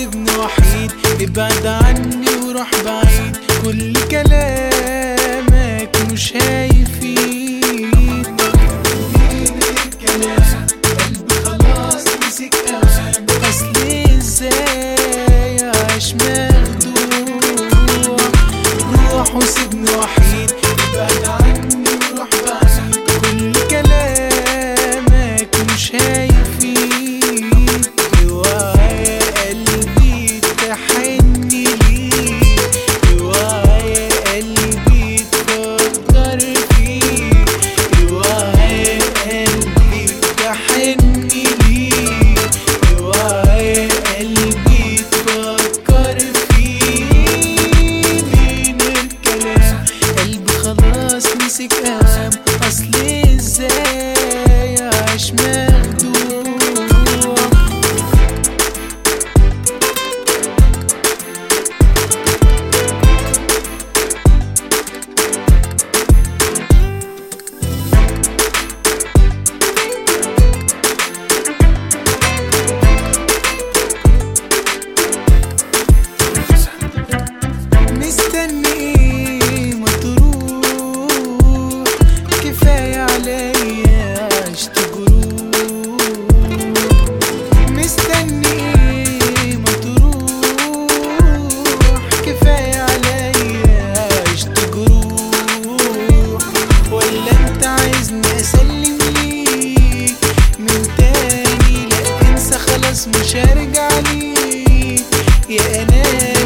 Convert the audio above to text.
وسيبني وحيد ابعد عني وروح بعيد كل كلامك مش هيفيد الكلام قلبي خلاص مسك اوام اصل ازاي اعيش مخدوع روح وسيبني وحيد ابعد عني وروح بعيد كل كلامك مش هيفيد اوعى قلبي تحني ليك اوعى قلبي تفكر فيك اوعى قلبي تحني ليك اوعى قلبي تفكر فيك من الكلام قلبي خلاص مسك اوام اصل ازاي اعيش مخدوع مستني ايه ما تروح كفاية عليا عشت جروح مستني ايه ما تروح كفاية عليا عشت جروح ولا انت عايزني اسلم ليك من تاني لا انسى خلاص مش هرجع ليك يا انا